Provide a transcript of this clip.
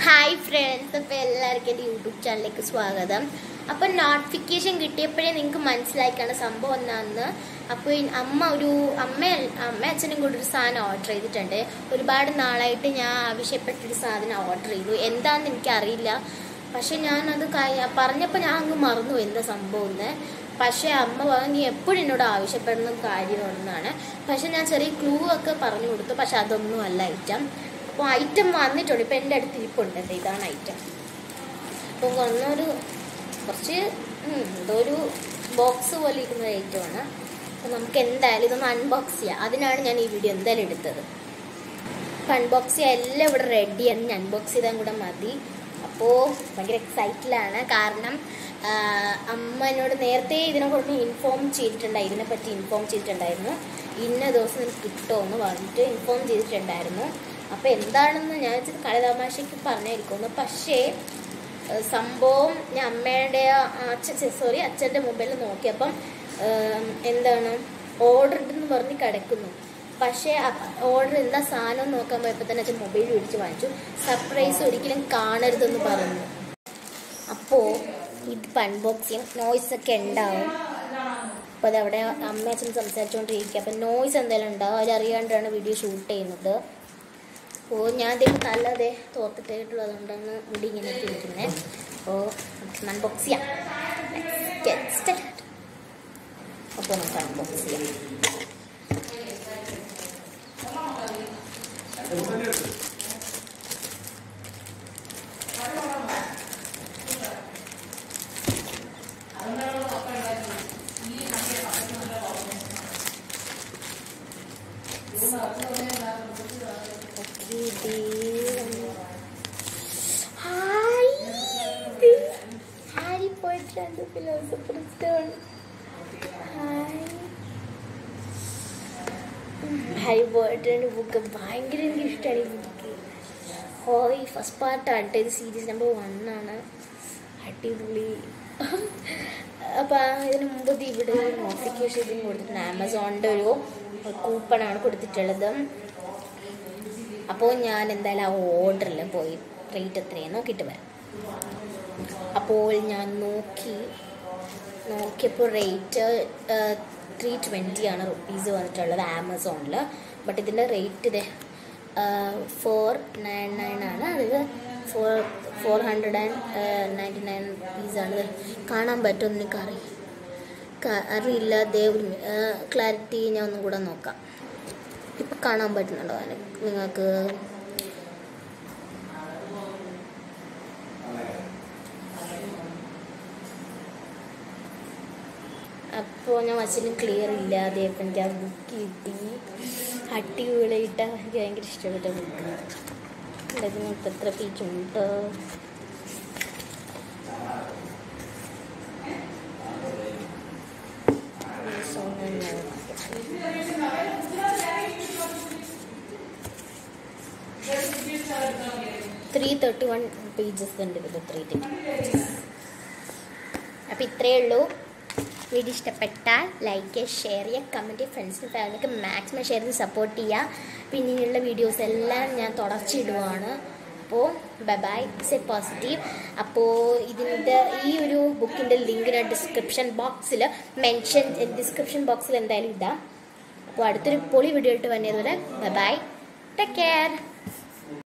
hi friends അപ്പോൾ എല്ലാവർക്കും എൻ്റെ യൂട്യൂബ് ചാനലിലേക്ക് സ്വാഗതം അപ്പോൾ നോട്ടിഫിക്കേഷൻ കിട്ടിയപ്പോഴേ നിങ്ങൾക്ക് മനസ്സിലാക്കാണ് സംഭവം എന്താണെന്ന് അപ്പോൾ ഈ അമ്മ ഒരു അമ്മ അമ്മ അച്ഛനും കൂടി ഒരു സാധനം ഓർഡർ ചെയ്തിട്ടുണ്ട് ഒരുപാട് നാളായിട്ട് ഞാൻ ആവശ്യപ്പെട്ടൊരു സാധനം ഓർഡർ ചെയ്തു എന്താണെന്ന് എനിക്കറിയില്ല പക്ഷെ ഞാനത് കഴി- പറഞ്ഞപ്പോൾ ഞാൻ അങ്ങ് മറന്നു എന്താ സംഭവം എന്ന് പക്ഷെ അമ്മ പറഞ്ഞു നീ എപ്പോഴും എന്നോട് ആവശ്യപ്പെടുന്ന കാര്യമാണെന്നാണ് പക്ഷെ ഞാൻ ചെറിയ ക്ലൂ ഒക്കെ പറഞ്ഞു കൊടുത്തു പക്ഷെ അതൊന്നും അല്ല ഐറ്റം അപ്പോൾ ഐറ്റം വന്നിട്ടുണ്ട് ഇപ്പം എൻ്റെ അടുത്ത് ഇരിപ്പുണ്ട് ദേ ഇതാണ് ഐറ്റം അപ്പോൾ വന്നൊരു കുറച്ച് ഉം, എന്തോ ഒരു ബോക്സ് പോലെ ഇരിക്കുന്ന ഒരു ഐറ്റമാണ് അപ്പോൾ നമുക്ക് എന്തായാലും ഇതൊന്ന് അൺബോക്സ് ചെയ്യാം അതിനാണ് ഞാൻ ഈ വീഡിയോ എന്തായാലും എടുത്തത് അപ്പം അൺബോക്സ് ചെയ്യാൻ എല്ലാം ഇവിടെ റെഡിയാണ് ഞാൻ അൺബോക്സ് ചെയ്താൽ കൂടെ മതി അപ്പോൾ ഭയങ്കര എക്സൈറ്റിലാണ് കാരണം ആ, അമ്മ എന്നോട് നേരത്തെ ഇതിനെക്കുറിച്ച് ഇൻഫോം ചെയ്തിട്ടുണ്ടായി ഇതിനെപ്പറ്റി ഇൻഫോം ചെയ്തിട്ടുണ്ടായിരുന്നു ഇന്ന ദിവസം എനിക്ക് കിട്ടുമെന്ന് പറഞ്ഞിട്ട് ഇൻഫോം ചെയ്തിട്ടുണ്ടായിരുന്നു അപ്പോൾ എന്താണെന്ന് ഞാൻ വെച്ചത് കളിതമാശയ്ക്ക് പറഞ്ഞായിരിക്കുന്നു പക്ഷേ ഏഹ് സംഭവം ഞാൻ അമ്മയുടെ അച്ഛൻ സോറി അച്ഛൻ്റെ മൊബൈലിൽ നോക്കിയപ്പം ഏഹ് എന്താണ് ഓർഡർ ഉണ്ടെന്ന് പറഞ്ഞ് കിടക്കുന്നു പക്ഷേ ഓർഡർ എന്താ സാധനം നോക്കാൻ പോയപ്പോൾ തന്നെ അച്ഛൻ മൊബൈൽ മേടിച്ച് വാങ്ങിച്ചു സർപ്രൈസ് ഒരിക്കലും കാണരുതെന്ന് പറഞ്ഞു അപ്പോൾ ഇത് അൺബോക്സിങ് നോയ്സ് ഒക്കെ ഉണ്ടാവും അപ്പോൾ അതവിടെ അമ്മ അച്ഛൻ സംസാരിച്ചുകൊണ്ടിരിക്കുക അപ്പം നോയ്സ് എന്തെങ്കിലും ഉണ്ടാവും അവരറിയാണ്ടാണ് വീഡിയോ ഷൂട്ട് ചെയ്യുന്നത് അപ്പോൾ ഞാൻ ഇതിന് നല്ലതേ തോർത്തിട്ടായിട്ടുള്ളത് അതുകൊണ്ടാണ് മുടി ഇങ്ങനെ ഇരിക്കുന്നത് അപ്പോൾ അൺബോക്സ് ചെയ്യാം അപ്പോൾ നമുക്ക് അൺബോക്സ് ചെയ്യാം ഓക്കേ, ഇത് ഹായ്, ഇത് Harry Potter and philosopher stone hi Harry പോയറ്ററിൻ്റെ ബുക്ക് ഭയങ്കര എനിക്ക് ഇഷ്ടമാണ് ഈ ബുക്ക് ഹോയ് ഫസ്റ്റ് പാർട്ടാണ് കേട്ടോ ഇത് സീരീസ് നമ്പർ വൺ ആണ് അടിപൊളി അപ്പോൾ ഇതിന് മുമ്പ് ഇത് ഇവിടെ ഒരു നോട്ടിഫിക്കേഷൻ ഇതിന് കൊടുത്തിട്ടുണ്ട് ആമസോണിൻ്റെ ഒരു കൂപ്പണാണ് കൊടുത്തിട്ടുള്ളത് അപ്പോൾ ഞാൻ എന്തായാലും ആ ഓർഡറിൽ പോയി റേറ്റ് എത്രയാണ് നോക്കിയിട്ട് വരാം അപ്പോൾ ഞാൻ നോക്കി നോക്കിയപ്പോൾ റേറ്റ് ത്രീ ട്വൻറ്റി ആണ് റുപ്പീസ് വന്നിട്ടുള്ളത് ആമസോണിൽ ബട്ട് ഇതിൻ്റെ റേറ്റ് ഇത് ഫോർ നയൻ നയൻ ആണ് അത് four four hundred and ninety nine റുപ്പീസാണ് ഇത് കാണാൻ പറ്റുമെന്ന് എനിക്കറി ക- അറിയില്ല ദേ ക്ലാരിറ്റി ഞാൻ ഒന്നും കൂടെ നോക്കാം ഇപ്പം കാണാൻ പറ്റുന്നുണ്ടോ അതിന് നിങ്ങൾക്ക് അപ്പോൾ ഞാൻ വച്ചിലും ക്ലിയർ ഇല്ല അതേപ്പം എനിക്ക് ആ ബുക്ക് കിട്ടി അടിപൊളിയായിട്ട് എനിക്ക് ഭയങ്കര ഇഷ്ടപ്പെട്ട ബുക്ക് ഇതിനകത്ത് എത്ര പേജ് ഉണ്ട് ത്രീ തേർട്ടി വൺ പേജസ് ഉണ്ട് ഇതിൽ ത്രീ തേർട്ടി അപ്പോൾ ഇത്രയേ ഉള്ളൂ വീഡിയോ ഇഷ്ടപ്പെട്ടാൽ ലൈക്ക് ഷെയർ ചെയ്യുക കമൻറ്റ് ഫ്രണ്ട്സിന് ഫാമിലിക്ക് മാക്സിമം ഷെയർ ചെയ്ത് സപ്പോർട്ട് ചെയ്യുക പിന്നെ ഇനിയുള്ള വീഡിയോസ് എല്ലാം ഞാൻ തുടർച്ചയിടുവാണ് അപ്പോൾ ബൈ ബൈ സെ പോസിറ്റീവ് അപ്പോൾ ഇതിൻ്റെ ഈ ഒരു ബുക്കിൻ്റെ ലിങ്ക് ഞാൻ ഡിസ്ക്രിപ്ഷൻ ബോക്സിൽ മെൻഷൻ ഡിസ്ക്രിപ്ഷൻ ബോക്സിൽ എന്തായാലും ഇടാം അപ്പോൾ അടുത്തൊരു പൊളി വീഡിയോ ഇട്ട് വന്നതുവരെ ബൈ ബൈ ടേക്ക് കെയർ